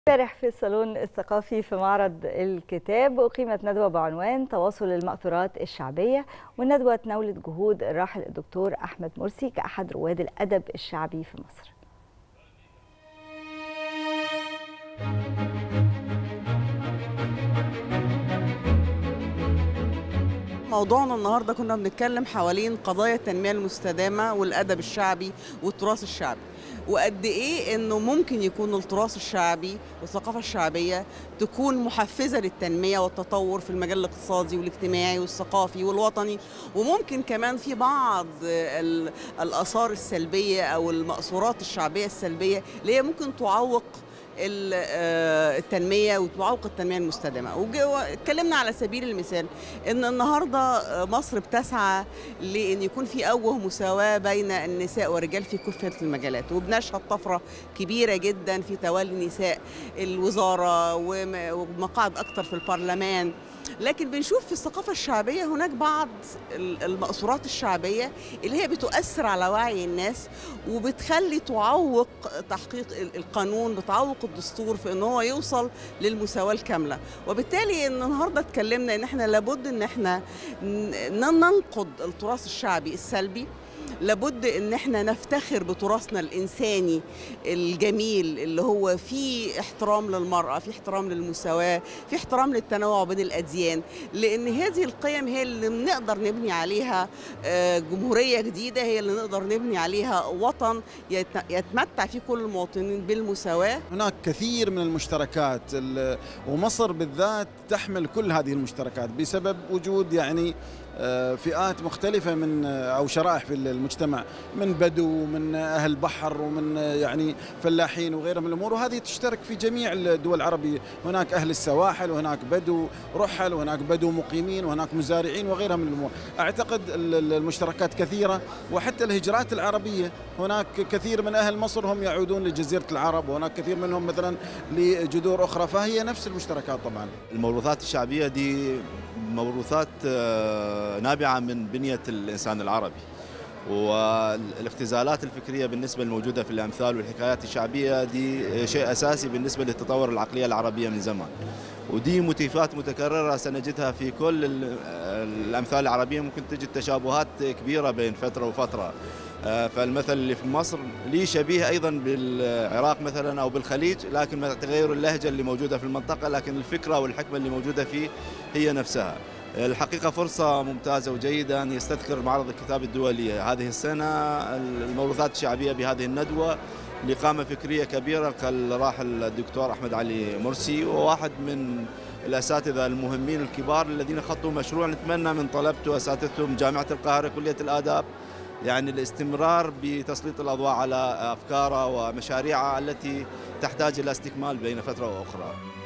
امبارح في الصالون الثقافي في معرض الكتاب أقيمت ندوة بعنوان تواصل المأثورات الشعبية والندوة تناولت جهود الراحل الدكتور أحمد مرسي كأحد رواد الأدب الشعبي في مصر موضوعنا النهارده كنا بنتكلم حوالين قضايا التنميه المستدامه والادب الشعبي والتراث الشعبي وقد ايه انه ممكن يكون التراث الشعبي والثقافه الشعبيه تكون محفزه للتنميه والتطور في المجال الاقتصادي والاجتماعي والثقافي والوطني وممكن كمان في بعض ال- الاثار السلبيه او المأثورات الشعبيه السلبيه اللي هي ممكن تعوق ال- آه، التنميه وتعوق التنميه المستدامه وج- واتكلمنا على سبيل المثال ان النهارده آه، مصر بتسعى لان يكون في اوجه مساواه بين النساء والرجال في كافه المجالات وبنشهد طفره كبيره جدا في تولي نساء الوزاره وم- ومقاعد اكتر في البرلمان لكن بنشوف في الثقافة الشعبية هناك بعض ال- المأثورات الشعبية اللي هي بتؤثر على وعي الناس وبتخلي تعوق تحقيق ال- القانون بتعوق الدستور في ان هو يوصل للمساواة الكاملة وبالتالي ان النهاردة اتكلمنا ان احنا لابد ان احنا ن- ننقض التراث الشعبي السلبي لابد ان احنا نفتخر بتراثنا الانساني الجميل اللي هو فيه احترام للمراه فيه احترام للمساواه فيه احترام للتنوع بين الاديان لان هذه القيم هي اللي بنقدر نبني عليها آه، جمهوريه جديده هي اللي نقدر نبني عليها وطن يت- يتمتع فيه كل المواطنين بالمساواه هناك كثير من المشتركات ال- ومصر بالذات تحمل كل هذه المشتركات بسبب وجود يعني آه، فئات مختلفة من آه، أو شرائح في المجتمع من بدو من أهل بحر ومن آه، يعني فلاحين وغيرها من الأمور وهذه تشترك في جميع الدول العربية هناك أهل السواحل وهناك بدو رحل وهناك بدو مقيمين وهناك مزارعين وغيرها من الأمور أعتقد ال- ال- المشتركات كثيرة وحتى الهجرات العربية هناك كثير من أهل مصر هم يعودون لجزيرة العرب وهناك كثير منهم مثلا لجذور أخرى فهي نفس المشتركات طبعا الموروثات الشعبية دي موروثات آه، نابعة من بنية الإنسان العربي والاختزالات الفكرية بالنسبة الموجودة في الأمثال والحكايات الشعبية دي شيء أساسي بالنسبة لتطور العقلية العربية من زمان ودي موتيفات متكررة سنجدها في كل ال- الأمثال العربية ممكن تجد تشابهات كبيرة بين فترة وفترة آه، فالمثل اللي في مصر ليه شبيه ايضا بالعراق مثلا او بالخليج لكن مع تغير اللهجه اللي موجوده في المنطقه لكن الفكره والحكمه اللي موجوده فيه هي نفسها. الحقيقه فرصه ممتازه وجيده ان يستذكر معرض الكتاب الدولي هذه السنه الموروثات الشعبيه بهذه الندوه لقامه فكريه كبيره كالراحل الدكتور احمد علي مرسي وواحد من الاساتذه المهمين الكبار الذين خطوا مشروع نتمنى من طلبته واساتذتهم جامعه القاهره كليه الاداب يعني الاستمرار بتسليط الاضواء على افكاره ومشاريعه التي تحتاج الى استكمال بين فتره واخرى.